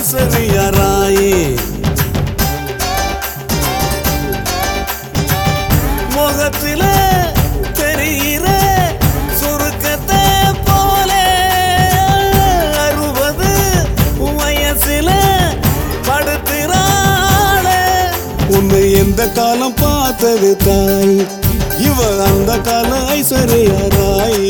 ஐஸ்வர்யா ராயே முகத்தில தெரிகிற சுருக்கத்தை போல அறுபது வயசுல படுத்துறாளே உன்னை எந்த காலம் பார்த்தது தாய் இவ அந்த கால ஐஸ்வர்யா ராய்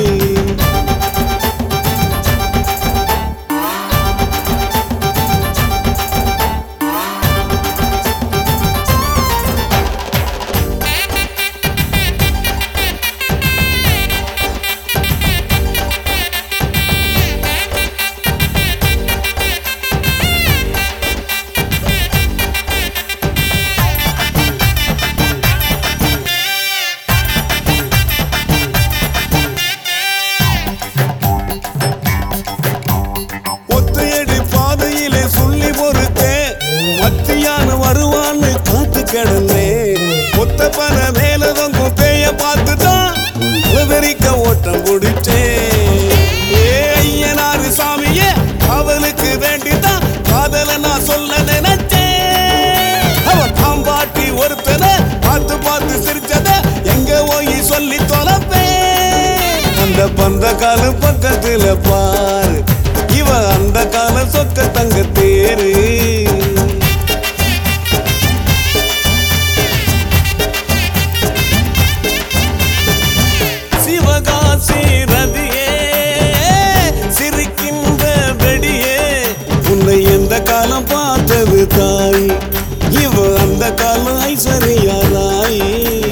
ஒத்தையடி பாதையிலே சொல்லி பொறுத்தே மத்தியான வருவான்னு காத்து கிடந்தேன் ஒத்த பன மேல தொங்கும் பேய பார்த்து தான் அலவரிக்க ஓட்டம் பிடிச்சேன் ஏ ஐயனாரு சாமியே அவளுக்கு வேண்டிதான் காதல நான் சொல்ல நினைச்சேன் அவ தாம்பாட்டி ஒருத்தனை பார்த்து பார்த்து சிரிச்சத எங்க போய் சொல்லி தொலைப்பேன் அந்த பந்த காலம் பக்கத்துல பாரு இவ அந்த கால சொக்க தங்க தேரு சிவகாசி ரதியே சிரிக்கின்ற வெடியே உன்னை எந்த காலம் பார்த்தது தாய் இவ அந்த காலம் ஐஸ்வர்யா ராய்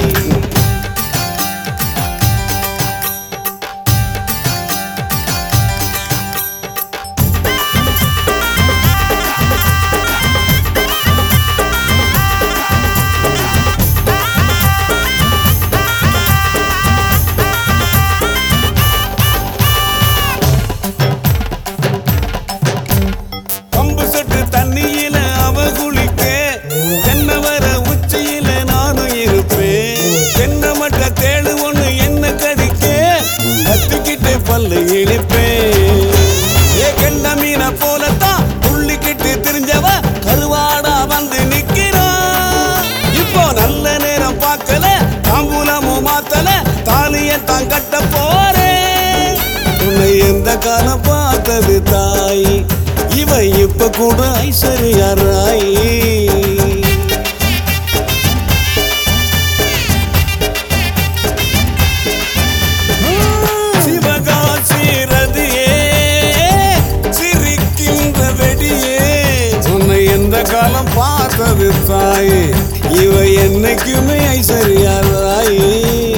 பம்பு சொட்டு தண்ணியில அவ குளிக்க தென்னவர உச்சியில நானும் இருப்பேன் தென்னை மட்ட தேடு ஒண்ணு என்ன கடிக்க கத்துக்கிட்டு பல்லு இழிப்பேன் ஏ கெண்ட மீனை போலத்தான் துள்ளிக்கிட்டு திரிஞ்சவ கருவாடா வந்து நிக்கிறா இப்போ நல்ல நேரம் பார்க்கல தாம்பூலமும் மாத்தல தாலியத்தான் கட்ட போறேன் உன்னை எந்த காலம் பார்த்தது தாய் இவ இப்ப கூட ஐஸ்வர்யா ராய் சிவகாசி ரதியே சிரிக்கின்ற வெடியே உன்னை எந்த காலம் பார்த்தது தாய் இவ என்னைக்குமே ஐஸ்வர்யா ராய்